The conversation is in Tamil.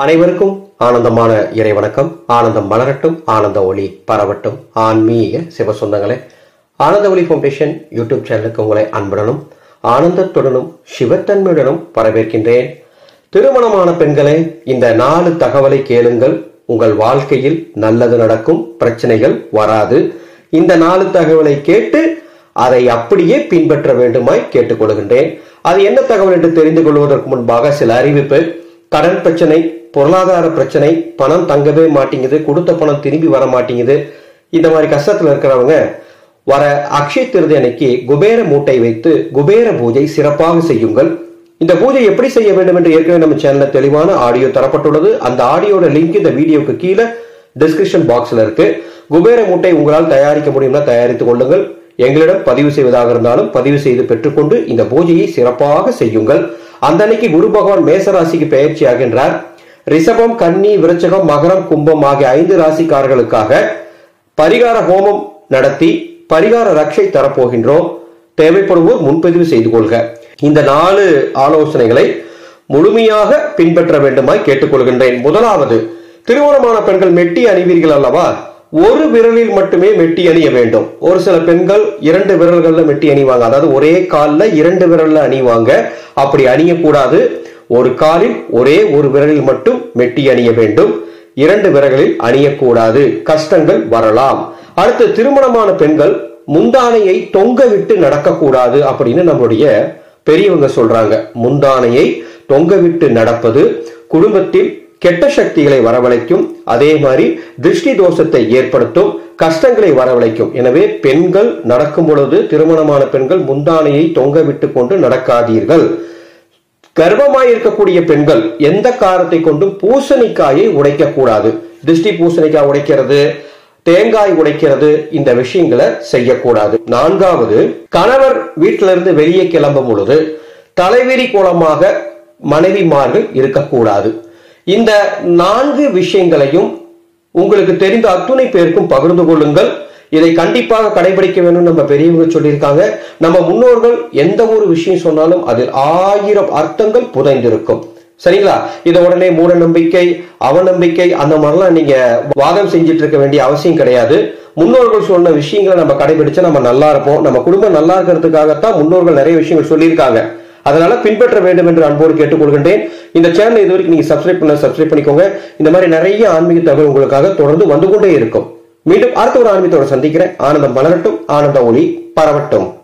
அனைவருக்கும் ஆனந்தமான இறை வணக்கம் ஆனந்தம் மலரட்டும் ஆனந்த ஒளி பரவட்டும் ஆன்மீக சிவ சொந்தங்களே ஆனந்த ஒளி ஃபவுண்டேஷன் யூடியூப் சேனலுக்கு உங்களை அன்புடனும் ஆனந்தத்துடனும் சிவத்தன்மையுடனும் வரவேற்கின்றேன் திருமணமான பெண்களே இந்த நாலு தகவலை கேளுங்கள் உங்கள் வாழ்க்கையில் நல்லது நடக்கும் பிரச்சனைகள் வராது இந்த நாலு தகவலை கேட்டு அதை அப்படியே பின்பற்ற வேண்டுமாய் கேட்டுக்கொள்கின்றேன் அது என்ன தகவல் என்று தெரிந்து கொள்வதற்கு முன்பாக சில அறிவிப்பு கடன் பிரச்சனை பொருளாதார பிரச்சனை பணம் தங்கவே மாட்டேங்குது கொடுத்த பணம் திரும்பி வர மாட்டேங்குது இந்த மாதிரி கஷ்டத்துல இருக்கிறவங்க வர அக்ஷய திருதி அன்னைக்கு குபேர மூட்டை வைத்து குபேர பூஜை சிறப்பாக செய்யுங்கள் இந்த பூஜை எப்படி செய்ய வேண்டும் என்று ஏற்கனவே நம்ம சேனல்ல தெளிவான ஆடியோ தரப்பட்டுள்ளது அந்த ஆடியோட லிங்க் இந்த வீடியோக்கு கீழே டிஸ்கிரிப்ஷன் பாக்ஸ்ல இருக்கு குபேர மூட்டை உங்களால் தயாரிக்க முடியும்னா தயாரித்துக் கொள்ளுங்கள் எங்களிடம் பதிவு செய்வதாக இருந்தாலும் பதிவு செய்து பெற்றுக்கொண்டு இந்த பூஜையை சிறப்பாக செய்யுங்கள் அந்த அன்னைக்கு குரு பகவான் மேசராசிக்கு பயிற்சி ஆகின்றார் ரிஷபம் கன்னி விருச்சகம் மகரம் கும்பம் ஆகிய ஐந்து ராசிக்காரர்களுக்காக பரிகார ஹோமம் நடத்தி பரிகார ரக்ஷை தரப்போகின்றோம் தேவைப்படுவோர் முன்பதிவு செய்து கொள்க இந்த நாலு ஆலோசனைகளை முழுமையாக பின்பற்ற வேண்டுமாய் கேட்டுக்கொள்கின்றேன் முதலாவது திருமணமான பெண்கள் மெட்டி அணிவீர்கள் அல்லவா ஒரு விரலில் மட்டுமே மெட்டி அணிய வேண்டும் ஒரு சில பெண்கள் இரண்டு விரல்கள்ல மெட்டி அணிவாங்க அதாவது ஒரே கால்ல இரண்டு விரல்ல அணிவாங்க அப்படி அணியக்கூடாது ஒரு காலில் ஒரே ஒரு விரலில் மட்டும் மெட்டி அணிய வேண்டும் இரண்டு விரல்களில் அணியக்கூடாது கஷ்டங்கள் வரலாம் அடுத்து திருமணமான பெண்கள் முந்தானையை தொங்க விட்டு நடக்கக்கூடாது அப்படின்னு நம்மளுடைய பெரியவங்க சொல்றாங்க முந்தானையை தொங்க விட்டு நடப்பது குடும்பத்தில் கெட்ட சக்திகளை வரவழைக்கும் அதே மாதிரி திருஷ்டி தோஷத்தை ஏற்படுத்தும் கஷ்டங்களை வரவழைக்கும் எனவே பெண்கள் நடக்கும் பொழுது திருமணமான பெண்கள் முந்தானையை தொங்க விட்டு கொண்டு நடக்காதீர்கள் கர்ப்பமாய் இருக்கக்கூடிய பெண்கள் எந்த காரத்தை கொண்டும் பூசணிக்காயை உடைக்க கூடாது திருஷ்டி பூசணிக்காய் உடைக்கிறது தேங்காய் உடைக்கிறது இந்த விஷயங்களை செய்யக்கூடாது நான்காவது கணவர் வீட்டிலிருந்து வெளியே கிளம்பும் பொழுது தலைவிரி கோலமாக மனைவிமார்கள் இருக்கக்கூடாது இந்த நான்கு விஷயங்களையும் உங்களுக்கு தெரிந்த அத்துணை பேருக்கும் பகிர்ந்து கொள்ளுங்கள் இதை கண்டிப்பாக கடைபிடிக்க வேண்டும் நம்ம பெரியவங்க சொல்லியிருக்காங்க நம்ம முன்னோர்கள் எந்த ஒரு விஷயம் சொன்னாலும் அதில் ஆயிரம் அர்த்தங்கள் புதைந்திருக்கும் சரிங்களா இதை உடனே மூட நம்பிக்கை அவநம்பிக்கை அந்த மாதிரிலாம் நீங்க வாதம் செஞ்சுட்டு இருக்க வேண்டிய அவசியம் கிடையாது முன்னோர்கள் சொன்ன விஷயங்களை நம்ம கடைபிடிச்சா நம்ம நல்லா இருப்போம் நம்ம குடும்பம் நல்லா இருக்கிறதுக்காகத்தான் முன்னோர்கள் நிறைய விஷயங்கள் சொல்லியிருக்காங்க அதனால பின்பற்ற வேண்டும் என்று அன்போடு கேட்டுக்கொள்கின்றேன் இந்த சேனலை இது வரைக்கும் நீங்க சப்ஸ்கிரைப் பண்ண சப்ஸ்கிரைப் பண்ணிக்கோங்க இந்த மாதிரி நிறைய ஆன்மீக தகவல் உங்களுக்காக தொடர்ந்து வந்து கொண்டே இருக்கும் மீண்டும் அடுத்த ஒரு ஆன்மீகத்தோட சந்திக்கிறேன் ஆனந்தம் மலரட்டும் ஆனந்த ஒளி பரவட்டும்